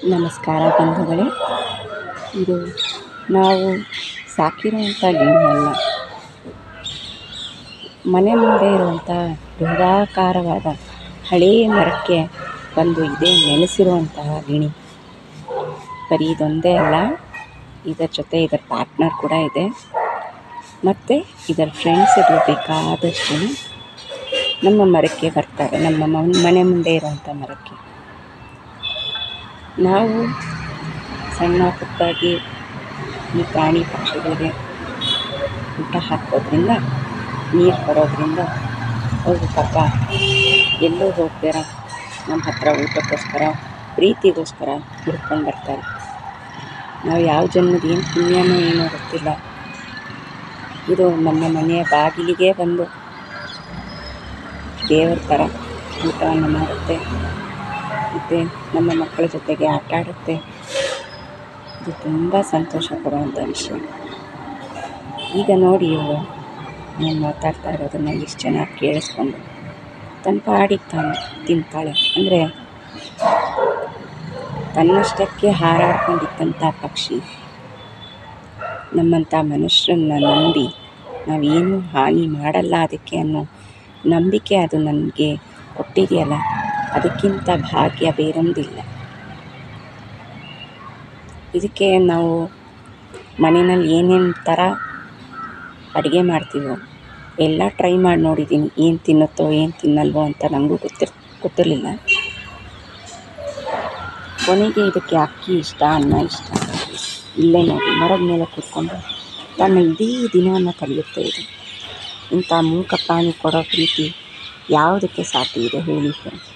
ನಮಸ್ಕಾರ ಬಂಧುಗಳೇ ಇದು ನಾವು ಸಾಕಿರುವಂಥ ಗಿಣಿ ಅಲ್ಲ ಮನೆ ಮುಂದೆ ಇರುವಂಥ ಬೃಹದಾಕಾರವಾದ ಹಳೆಯ ಮರಕ್ಕೆ ಬಂದು ಇದೇ ನೆಲೆಸಿರುವಂತಹ ಗಿಣಿ ಬರೀ ಇದೊಂದೇ ಅಲ್ಲ ಇದರ ಜೊತೆ ಇದರ ಪಾರ್ಟ್ನರ್ ಕೂಡ ಇದೆ ಮತ್ತು ಇದರ ಫ್ರೆಂಡ್ಸ್ಗಳು ಬೇಕಾದಷ್ಟು ನಮ್ಮ ಮರಕ್ಕೆ ಬರ್ತಾರೆ ನಮ್ಮ ಮನೆ ಮುಂದೆ ಇರುವಂಥ ಮರಕ್ಕೆ ನಾವು ಸಣ್ಣ ಪುಟ್ಟಾಗಿ ಈ ಪ್ರಾಣಿ ಪಕ್ಷಿಗಳಿಗೆ ಊಟ ಹಾಕೋದ್ರಿಂದ ನೀರು ಕೊಡೋದ್ರಿಂದ ಅವು ಪಾಪ ಎಲ್ಲೂ ಹೋಗ್ದಿರ ನಮ್ಮ ಹತ್ತಿರ ಊಟಕ್ಕೋಸ್ಕರ ಪ್ರೀತಿಗೋಸ್ಕರ ಹುಡ್ಕೊಂಡು ಬರ್ತಾರೆ ನಾವು ಯಾವ ಜನ್ಮದ ಏನು ಪುಣ್ಯನೋ ಏನೋ ಗೊತ್ತಿಲ್ಲ ಇದು ನಮ್ಮ ಮನೆಯ ಬಾಗಿಲಿಗೆ ಬಂದು ದೇವ್ರ ಥರ ಊಟವನ್ನು ಮಾಡುತ್ತೆ ಮತ್ತು ನಮ್ಮ ಮಕ್ಕಳ ಜೊತೆಗೆ ಆಟ ಆಡುತ್ತೆ ಇದು ತುಂಬ ಸಂತೋಷ ಕೊಡುವಂಥ ವಿಷಯ ಈಗ ನೋಡಿ ಇವಳು ನಾನು ಮಾತಾಡ್ತಾ ಇರೋದನ್ನು ಎಷ್ಟು ಚೆನ್ನಾಗಿ ಕೇಳಿಸ್ಕೊಂಡು ತನ್ನ ಪಾಡಿಗೆ ತಾನು ತಿಂತಾಳೆ ಅಂದರೆ ತನ್ನಷ್ಟಕ್ಕೆ ಹಾರಾಡ್ಕೊಂಡಿದ್ದಂಥ ಪಕ್ಷಿ ನಮ್ಮಂಥ ಮನುಷ್ಯರನ್ನ ನಂಬಿ ನಾವೇನೂ ಹಾನಿ ಮಾಡಲ್ಲ ಅದಕ್ಕೆ ಅನ್ನೋ ನಂಬಿಕೆ ಅದು ನನಗೆ ಕೊಟ್ಟಿದೆಯಲ್ಲ ಅದಕ್ಕಿಂತ ಭಾಗ್ಯ ಬೇರೊಂದಿಲ್ಲ ಇದಕ್ಕೆ ನಾವು ಮನೆಯಲ್ಲಿ ಏನೇನು ಥರ ಅಡುಗೆ ಮಾಡ್ತೀವೋ ಎಲ್ಲ ಟ್ರೈ ಮಾಡಿ ನೋಡಿದ್ದೀನಿ ಏನು ತಿನ್ನುತ್ತೋ ಏನು ತಿನ್ನಲ್ವೋ ಅಂತ ನನಗೂ ಗೊತ್ತಿರ್ ಗೊತ್ತಿರಲಿಲ್ಲ ಕೊನೆಗೆ ಇದಕ್ಕೆ ಅಕ್ಕಿ ಇಷ್ಟ ಅನ್ನ ಇಷ್ಟ ಇಲ್ಲೇ ನೋಡಿ ಮರದ ಮೇಲೆ ಕೂತ್ಕೊಂಡು ತನ್ನ ಇಡೀ ದಿನವನ್ನು ಕಳೆಯುತ್ತೆ ಇದು ಇಂಥ ಮೂಕ ಪ್ರಾಣಿ ಕೊಡೋ ಪ್ರೀತಿ ಯಾವುದಕ್ಕೆ ಸಾಟಿ ಇದೆ ಹೇಳಿ ಫ್ರೆಂಡ್ಸ್